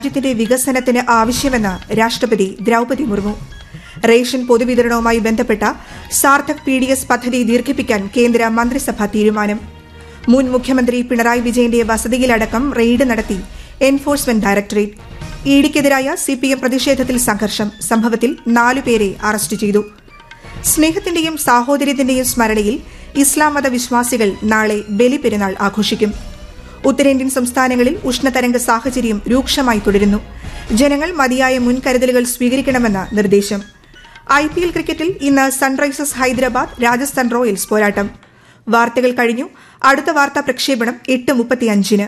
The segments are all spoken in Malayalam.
രാജ്യത്തിന്റെ വികസനത്തിന് ആവശ്യമെന്ന് രാഷ്ട്രപതി ദ്രൌപതി മുർമു റേഷൻ പൊതുവിതരണവുമായി ബന്ധപ്പെട്ട സാർത്ഥക് പി ഡി എസ് പദ്ധതി ദീർഘിപ്പിക്കാൻ കേന്ദ്ര മന്ത്രിസഭാ തീരുമാനം മുൻ മുഖ്യമന്ത്രി പിണറായി വിജയന്റെ വസതിയിലടക്കം റെയ്ഡ് നടത്തി എൻഫോഴ്സ്മെന്റ് ഡയറക്ടറേറ്റ് ഇഡിക്കെതിരായ സിപിഎം പ്രതിഷേധത്തിൽ സംഘർഷം സംഭവത്തിൽ നാലുപേരെ അറസ്റ്റ് ചെയ്തു സ്നേഹത്തിന്റെയും സാഹോദര്യത്തിന്റെയും സ്മരണയിൽ ഇസ്ലാം മത വിശ്വാസികൾ നാളെ ബലിപെരുന്നാൾ ആഘോഷിക്കും ഉത്തരേന്ത്യൻ സംസ്ഥാനങ്ങളിൽ ഉഷ്ണതരംഗ സാഹചര്യം രൂക്ഷമായി തുടരുന്നു ജനങ്ങൾ മതിയായ മുൻകരുതലുകൾ സ്വീകരിക്കണമെന്ന് നിർദ്ദേശം ഐ പി എൽ ക്രിക്കറ്റിൽ ഇന്ന് സൺറൈസേഴ്സ് ഹൈദരാബാദ് രാജസ്ഥാൻ റോയൽസ് പോരാട്ടം വാർത്തകൾ കഴിഞ്ഞു അടുത്ത വാർത്താ പ്രക്ഷേപണം എട്ട് മുപ്പത്തിയഞ്ചിന്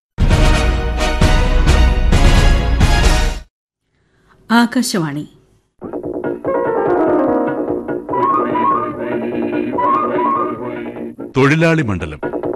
ആകാശവാണി തൊഴിലാളി മണ്ഡലം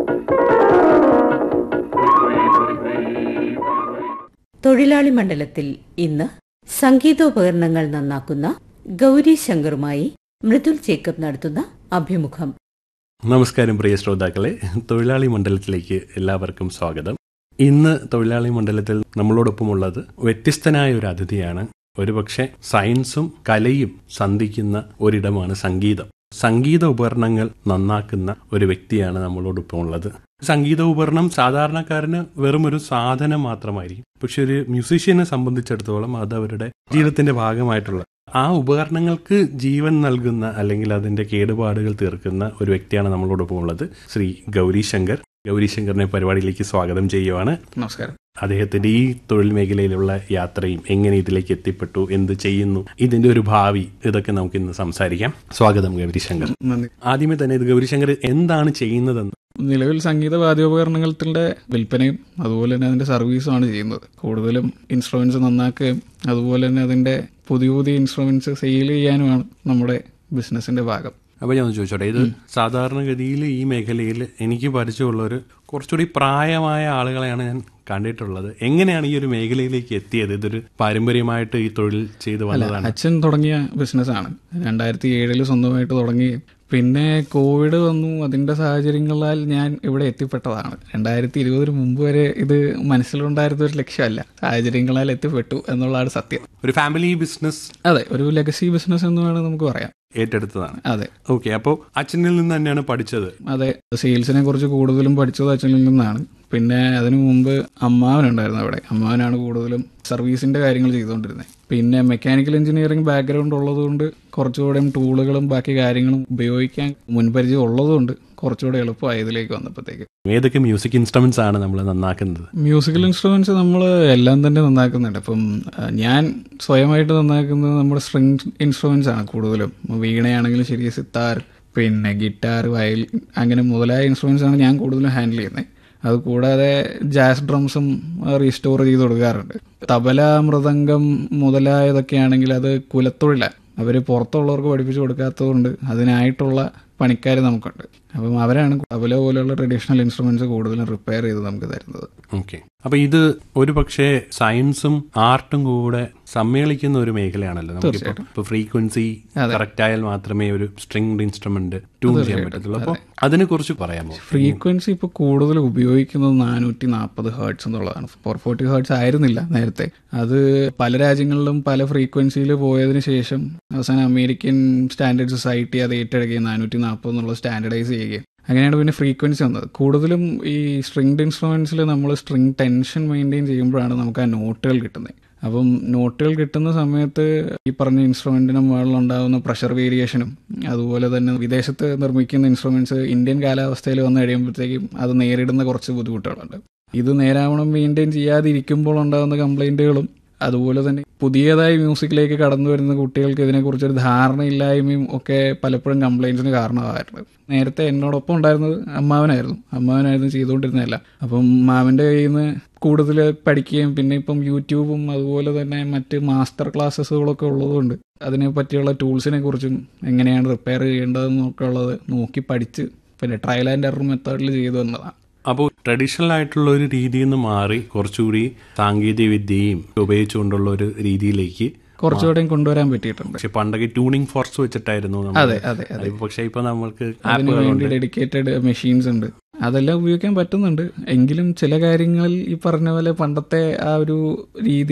തൊഴിലാളി മണ്ഡലത്തിൽ ഇന്ന് സംഗീതോപകരണങ്ങൾ നന്നാക്കുന്ന ഗൗരി ശങ്കറുമായി മൃദുൽ ജേക്കബ് നടത്തുന്ന അഭിമുഖം നമസ്കാരം പ്രിയ ശ്രോതാക്കളെ തൊഴിലാളി മണ്ഡലത്തിലേക്ക് എല്ലാവർക്കും സ്വാഗതം ഇന്ന് തൊഴിലാളി മണ്ഡലത്തിൽ നമ്മളോടൊപ്പമുള്ളത് വ്യത്യസ്തനായ ഒരു അതിഥിയാണ് ഒരുപക്ഷെ സയൻസും കലയും സന്ധിക്കുന്ന ഒരിടമാണ് സംഗീതം സംഗീത ഉപകരണങ്ങൾ നന്നാക്കുന്ന ഒരു വ്യക്തിയാണ് നമ്മളോടൊപ്പം ഉള്ളത് സംഗീത ഉപകരണം സാധാരണക്കാരന് വെറും ഒരു സാധനം മാത്രമായിരിക്കും പക്ഷെ ഒരു മ്യൂസീഷ്യനെ സംബന്ധിച്ചിടത്തോളം അത് അവരുടെ ജീവിതത്തിന്റെ ഭാഗമായിട്ടുള്ള ആ ഉപകരണങ്ങൾക്ക് ജീവൻ നൽകുന്ന അല്ലെങ്കിൽ അതിന്റെ കേടുപാടുകൾ തീർക്കുന്ന ഒരു വ്യക്തിയാണ് നമ്മളോടൊപ്പം ഉള്ളത് ശ്രീ ഗൗരി ശങ്കർ ഗൗരി ശങ്കറിനെ പരിപാടിയിലേക്ക് സ്വാഗതം ചെയ്യുവാണ് നമസ്കാരം അദ്ദേഹത്തിന്റെ ഈ തൊഴിൽ മേഖലയിലുള്ള യാത്രയും എങ്ങനെ ഇതിലേക്ക് എത്തിപ്പെട്ടു എന്ത് ചെയ്യുന്നു ഇതിന്റെ ഒരു ഭാവി ഇതൊക്കെ നമുക്ക് ഇന്ന് സംസാരിക്കാം സ്വാഗതം ഗൗരി ശങ്കർ നന്ദി ആദ്യമേ തന്നെ ഇത് ഗൗരി ശങ്കർ എന്താണ് ചെയ്യുന്നതെന്ന് നിലവിൽ സംഗീത വാദ്യോപകരണങ്ങളുടെ വിൽപ്പനയും അതുപോലെ തന്നെ അതിന്റെ സർവീസുമാണ് ചെയ്യുന്നത് കൂടുതലും ഇൻസ്ട്രുമെന്റ്സ് നന്നാക്കുകയും അതുപോലെ തന്നെ അതിന്റെ പുതിയ പുതിയ ഇൻസ്ട്രുമെന്റ്സ് സെയിൽ ചെയ്യാനുമാണ് നമ്മുടെ ബിസിനസിന്റെ ഭാഗം അപ്പൊ ഞാൻ ഒന്ന് ചോദിച്ചോട്ടെ ഇത് സാധാരണഗതിയിൽ ഈ മേഖലയിൽ എനിക്ക് പരിചയമുള്ളൊരു കുറച്ചുകൂടി പ്രായമായ ആളുകളെയാണ് ഞാൻ കണ്ടിട്ടുള്ളത് എങ്ങനെയാണ് ഈ ഒരു മേഖലയിലേക്ക് എത്തിയത് ഇതൊരു പാരമ്പര്യമായിട്ട് ഈ തൊഴിൽ ചെയ്തു വന്നതാണ് അച്ഛൻ തുടങ്ങിയ ബിസിനസ്സാണ് രണ്ടായിരത്തി ഏഴില് സ്വന്തമായിട്ട് തുടങ്ങി പിന്നെ കോവിഡ് വന്നു അതിന്റെ സാഹചര്യങ്ങളാൽ ഞാൻ ഇവിടെ എത്തിപ്പെട്ടതാണ് രണ്ടായിരത്തി ഇരുപതിന് മുമ്പ് വരെ ഇത് മനസ്സിലുണ്ടായിരുന്ന ഒരു ലക്ഷ്യമല്ല സാഹചര്യങ്ങളാൽ എത്തിപ്പെട്ടു എന്നുള്ളതാണ് സത്യം ഒരു ഫാമിലി ബിസിനസ് അതെ ഒരു ലെഗസി ബിസിനസ് എന്ന് വേണമെങ്കിൽ നമുക്ക് പറയാം ഏറ്റെടുത്തതാണ് അതെ ഓക്കെ അപ്പോൾ അച്ഛനിൽ നിന്ന് തന്നെയാണ് പഠിച്ചത് അതെ സെയിൽസിനെ കുറിച്ച് കൂടുതലും പഠിച്ചത് അച്ഛനിൽ നിന്നാണ് പിന്നെ അതിനു മുമ്പ് അമ്മാവനുണ്ടായിരുന്നു അവിടെ അമ്മാവനാണ് കൂടുതലും സർവീസിന്റെ കാര്യങ്ങൾ ചെയ്തുകൊണ്ടിരുന്നത് പിന്നെ മെക്കാനിക്കൽ എഞ്ചിനീയറിംഗ് ബാക്ക്ഗ്രൗണ്ട് ഉള്ളതുകൊണ്ട് കുറച്ചുകൂടെ ടൂളുകളും ബാക്കി കാര്യങ്ങളും ഉപയോഗിക്കാൻ മുൻപരിചയം ഉള്ളതുകൊണ്ട് കുറച്ചുകൂടെ എളുപ്പമായി ഇതിലേക്ക് വന്നപ്പോഴത്തേക്ക് ഏതൊക്കെ മ്യൂസിക് ഇൻസ്ട്രുമെന്റ്സ് ആണ് നമ്മൾ നന്നാക്കുന്നത് മ്യൂസിക്കൽ ഇൻസ്ട്രുമെന്റ്സ് നമ്മൾ എല്ലാം തന്നെ നന്നാക്കുന്നുണ്ട് അപ്പം അഹ്, ഞാൻ സ്വയമായിട്ട് നന്നാക്കുന്നത് നമ്മുടെ സ്ട്രിങ് ഇൻസ്ട്രുമെന്റ്സ് ആണ് കൂടുതലും വീണയാണെങ്കിലും ശരി സിത്താർ പിന്നെ ഗിറ്റാർ വയൽ അങ്ങനെ മുതലായ ഇൻസ്ട്രുമെന്റ്സ് ആണ് ഞാൻ കൂടുതലും ഹാൻഡിൽ ചെയ്യുന്നത് അത് കൂടാതെ ജാസ് ഡ്രംസും റീസ്റ്റോർ ചെയ്ത് കൊടുക്കാറുണ്ട് തബല മൃദംഗം മുതലായതൊക്കെ ആണെങ്കിൽ അത് കുലത്തൊഴിലാണ് അവർ പുറത്തുള്ളവർക്ക് പഠിപ്പിച്ചു കൊടുക്കാത്തതുകൊണ്ട് അതിനായിട്ടുള്ള പണിക്കാർ നമുക്കുണ്ട് അപ്പം അവരാണ് തബല പോലെയുള്ള ട്രഡീഷണൽ ഇൻസ്ട്രുമെന്റ്സ് കൂടുതലും റിപ്പയർ ചെയ്ത് നമുക്ക് തരുന്നത് ഓക്കെ അപ്പൊ ഇത് ഒരു പക്ഷേ സയൻസും ആർട്ടും കൂടെ സമ്മേളിക്കുന്ന ഒരു മേഖലയാണല്ലോ നമുക്കിപ്പോ ഇപ്പൊ ഫ്രീക്വൻസി കറക്റ്റ് ആയാൽ മാത്രമേ ഒരു സ്ട്രിംഗ് ഇൻസ്ട്രുമെന്റ് ട്യൂൺ ചെയ്യാൻ പറ്റത്തുള്ളൂ അപ്പോൾ അതിനെ കുറിച്ച് പറയാമോ ഫ്രീക്വൻസി ഇപ്പോൾ കൂടുതൽ ഉപയോഗിക്കുന്നത് നാനൂറ്റി നാൽപ്പത് ഹേർട്സ് എന്നുള്ളതാണ് ഫോർ ഫോർട്ടി ഹേർട്സ് ആയിരുന്നില്ല നേരത്തെ അത് പല രാജ്യങ്ങളിലും പല ഫ്രീക്വൻസിയിൽ പോയതിനു ശേഷം അവസാനം അമേരിക്കൻ സ്റ്റാൻഡേർഡ് സൊസൈറ്റി അത് ഏറ്റെടുക്കുകയും നാനൂറ്റി നാൽപ്പത് എന്നുള്ള സ്റ്റാൻഡർഡൈസ് ചെയ്യുകയും അങ്ങനെയാണ് പിന്നെ ഫ്രീക്വൻസി വന്നത് കൂടുതലും ഈ സ്ട്രിങ്ഡ് ഇൻസ്ട്രുമെന്റ്സിൽ നമ്മൾ സ്ട്രിങ് ടെൻഷൻ മെയിൻറ്റെയിൻ ചെയ്യുമ്പോഴാണ് നമുക്ക് ആ നോട്ടുകൾ കിട്ടുന്നത് അപ്പം നോട്ടുകൾ കിട്ടുന്ന സമയത്ത് ഈ പറഞ്ഞ ഇൻസ്ട്രുമെന്റിന് മുകളിലുണ്ടാകുന്ന പ്രഷർ വേരിയേഷനും അതുപോലെ തന്നെ വിദേശത്ത് നിർമ്മിക്കുന്ന ഇൻസ്ട്രുമെന്റ്സ് ഇന്ത്യൻ കാലാവസ്ഥയിൽ വന്നു കഴിയുമ്പോഴത്തേക്കും അത് നേരിടുന്ന കുറച്ച് ബുദ്ധിമുട്ടുകളുണ്ട് ഇത് നേരാവണ്ണം മെയിൻറ്റെയിൻ ചെയ്യാതിരിക്കുമ്പോൾ ഉണ്ടാകുന്ന കംപ്ലൈന്റുകളും അതുപോലെ തന്നെ പുതിയതായി മ്യൂസിക്കിലേക്ക് കടന്നു വരുന്ന കുട്ടികൾക്ക് ഇതിനെക്കുറിച്ചൊരു ധാരണയില്ലായ്മയും ഒക്കെ പലപ്പോഴും കംപ്ലൈൻസിന് കാരണമായിട്ടുണ്ട് നേരത്തെ എന്നോടൊപ്പം ഉണ്ടായിരുന്നത് അമ്മാവനായിരുന്നു അമ്മാവനായിരുന്നു ചെയ്തുകൊണ്ടിരുന്നതല്ല അപ്പം മാമൻ്റെ കയ്യിൽ നിന്ന് കൂടുതൽ പഠിക്കുകയും പിന്നെ ഇപ്പം യൂട്യൂബും അതുപോലെ തന്നെ മറ്റ് മാസ്റ്റർ ക്ലാസ്സസുകളൊക്കെ ഉള്ളതുകൊണ്ട് അതിനെ പറ്റിയുള്ള ടൂൾസിനെ കുറിച്ചും എങ്ങനെയാണ് റിപ്പയർ ചെയ്യേണ്ടതെന്നൊക്കെ ഉള്ളത് നോക്കി പഠിച്ച് പിന്നെ ട്രയൽ ആൻഡ് എറർ മെത്തേഡിൽ ചെയ്തു വന്നതാണ് അപ്പോൾ ട്രഡീഷണൽ ആയിട്ടുള്ള ഒരു രീതിയിൽ നിന്ന് മാറി കുറച്ചുകൂടി സാങ്കേതിക വിദ്യയും ഉപയോഗിച്ചുകൊണ്ടുള്ള ഒരു രീതിയിലേക്ക് കുറച്ചുകൂടെയും കൊണ്ടുവരാൻ പറ്റിയിട്ടുണ്ട് പക്ഷെ പണ്ടൊക്കെ ട്യൂണിംഗ് ഫോർസ് വെച്ചിട്ടായിരുന്നു നമ്മൾ അതെ അതെ അതെ പക്ഷെ ഇപ്പൊ നമ്മൾക്ക് അതിനു വേണ്ടി ആപ്പുകളുണ്ട് ഡെഡിക്കേറ്റഡ് മെഷീൻസ് ഉണ്ട് അതെല്ലാം ഉപയോഗിക്കാൻ പറ്റുന്നുണ്ട് എങ്കിലും ചില കാര്യങ്ങളിൽ ഈ പറഞ്ഞ പോലെ പണ്ടത്തെ ആ ഒരു രീതി